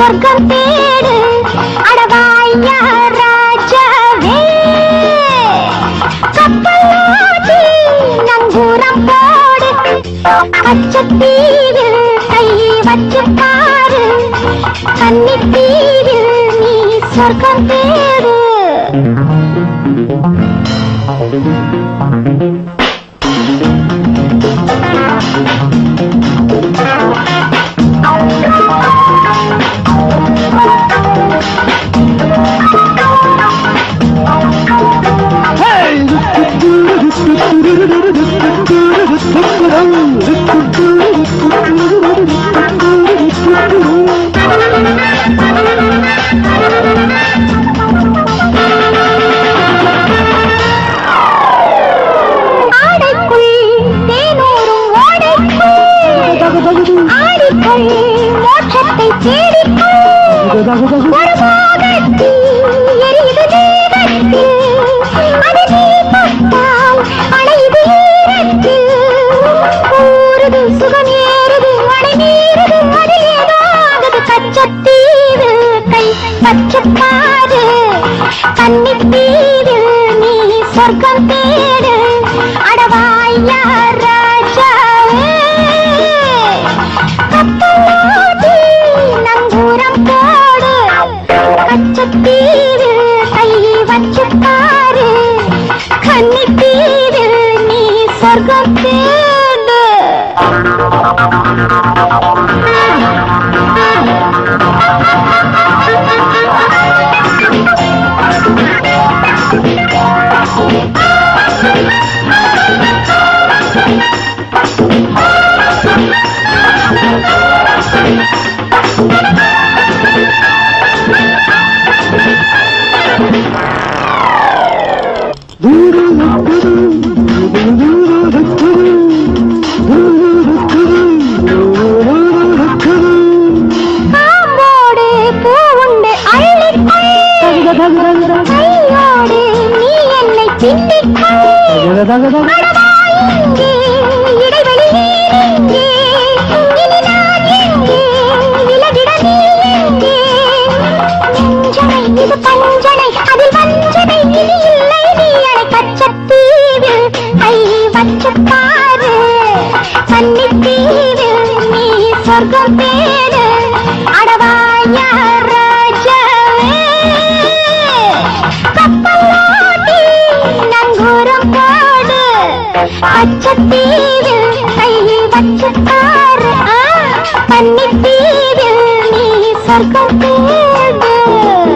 சொர்க்கம் தேடு அடவாயா ராஜாவே கப்பலோட்டி நங்கூரம் போடு பச்சத்தீவில் கை வச்சு பாரு கன்னித்தீவில் நீ சொர்க்கம் தேடு ஆடைக்குள் தேனூரும் ஓடைக்குள் ஆடிக்குள் மோட்சத்தை தேடிக்குள் ஒரு மோகத்தில் எரியுது தீபத்தில் அது நீ தொட்டால் அணையுது ஈரத்தில் ஊறுது சுகம் ஏறுது அணை மீறுது அதில் ஏதோ ஆகுது கச்சத்தீவு கை பச்சப்பாடு கன்னித்தீவில் நீ சொர்க்கம் தேடு அடவாயா ராஜாவே கப்பலோட்டி நங்கூரம் போடு பச்சத்தீவில் கை வச்சு பாரு கன்னித்தீவில் நீ சொர்க்கம் தேடு காம்போடு பூவுண்டு அள்ளிக்கொள் கையோடு நீ என்னை பின்னிக்கொள் அடவாயிங்கே, இடைவெளி நீங்கே. இனி நான் எங்கே? விலகிட நீ எங்கே? நெஞ்சனை, இது பஞ்சனை, அதில் வஞ்சனை இனி இல்லை நீ அணை கச்சத்தீவில் கை வச்சு பாரு கன்னித்தீவில் நீ சொர்க்கம் தேடு அடவாயா ராஜாவே கப்பலோட்டி நங்கூரம் போடு பச்சத்தீவில் கை வச்சு பாரு கன்னித்தீவில் நீ சொர்க்கம் தேடு